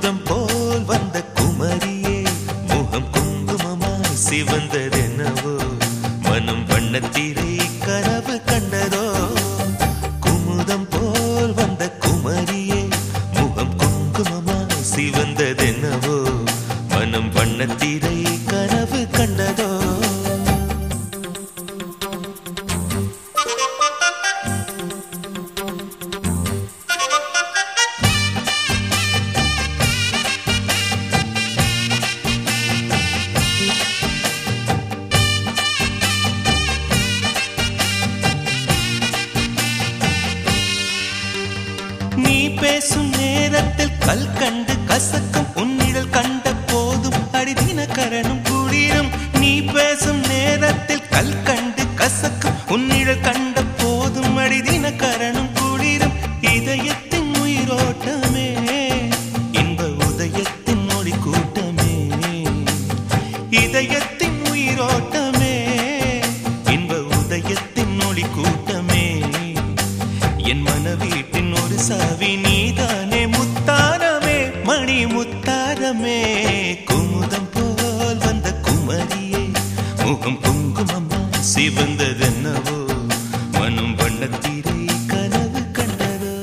குமுதம் போல் வந்த குமரியே முகம் குங்குமமாய் சிவந்ததென்னவோ மனம் வண்ணத்திரை கனவு கண்டதோ குமுதம் போல் வந்த குமரியே முகம் குங்குமமாய் சிவந்ததென்னவோ மனம் வண்ணத்திரை கனவு கண்டதோ நீ பேசும் நேரத்தில் கல் கண்டு கசக்கும் உன்னிடல் கண்ட போதும் அடிதின கரணும் குளிரும் நீ பேசும் நேரத்தில் கல் கண்டு கசக்கும் உன்னிடல் கண்ட போதும் அடிதின கரணும் குளிரும் இதயத்தின் உயிரோட்டமே இன்ப உதயத்தின் மொழி கூட்டமே இதயத்தின் உயிரோட்டமே இன்ப உதயத்தின் ஒளி கூட்டமே என் மனவீட்டின் ஒரு சாவி நீதானே முத்தாரமே மணி முத்தாரமே குமுதம் போல் வந்த குமரியே முகம் குங்குமம்மா சிவந்ததென்னவோ மனம் வண்ணத்திரை கனவு கண்டதோ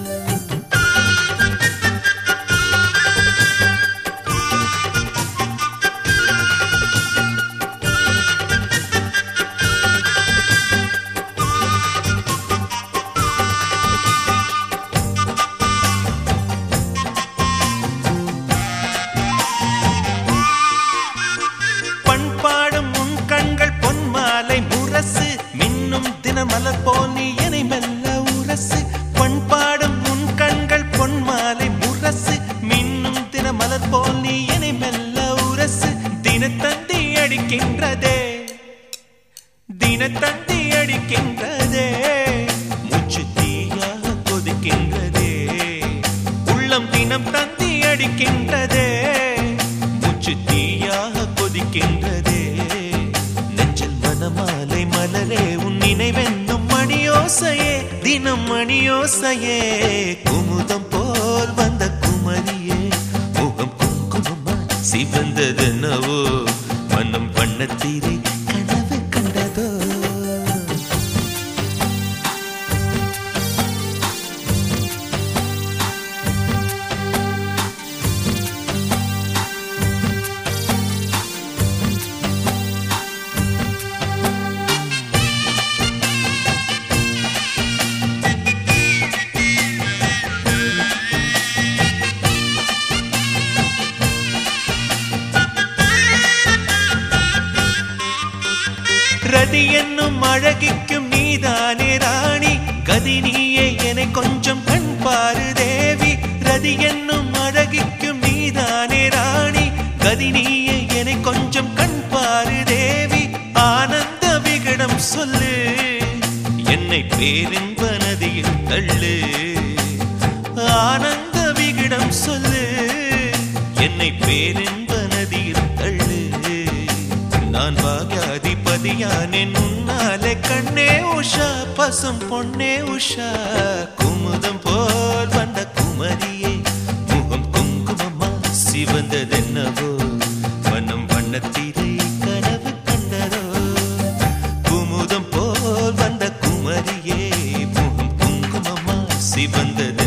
பண்பாடும் உன் கண்கள் பொன்மாலை முரசு மின்னும் தினமலர் போல் நீ என்னை மெல்ல உரசு பண்பாடும் உன் கண்கள் பொன்மாலை முரசு மின்னும் தினமலர் போல் நீ என்னை மெல்ல உரசு தினத்தந்தி அடிக்கின்றதே தினத்தந்தி அடிக்கின்றதே மூச்சு தீயாக கொதிக்கின்றதே உள்ளம் தினம் தந்தி அடிக்கின்றதே மூச்சு தீயாக கொதிக்கின்றதே நெஞ்சில் மனமாலை மலரே உன் நினைவென்னும் மணியோசையே தினம் மணியோசையே குமுதம் போல் வந்த குமரியே முகம் குங்குமமா சிவந்ததென்னவோ மனம் வண்ணத்தீரை கனவு கண்டதோ ரதி என்னும் அழகிக்கும் நீதானே ராணி கதி நீயே என கொஞ்சம் கண் பாரு தேவி ரதி என்னும் அழகிக்கும் நீதானே ராணி கதி நீயே என கொஞ்சம் கண் பாரு தேவி ஆனந்த விகடம் சொல்லு என்னை பேரின்ப நதியில் தள்ளு ஆனந்த விகடம் சொல்லு என்னை பேரின்ப நதியில் தள்ளு நான் பாகியாதிபதியானேன் உன்னாலே கண்ணே உஷா பசும் பொன்னே உஷா குமுதம் போல் வந்த குமரியே முகம் குங்குமமா சிவந்ததென்னவோ மனம் வண்ணத்திரை கனவு கண்டதோ குமுதம் போல் வந்த குமரியே முகம் குங்குமமா சிவந்தது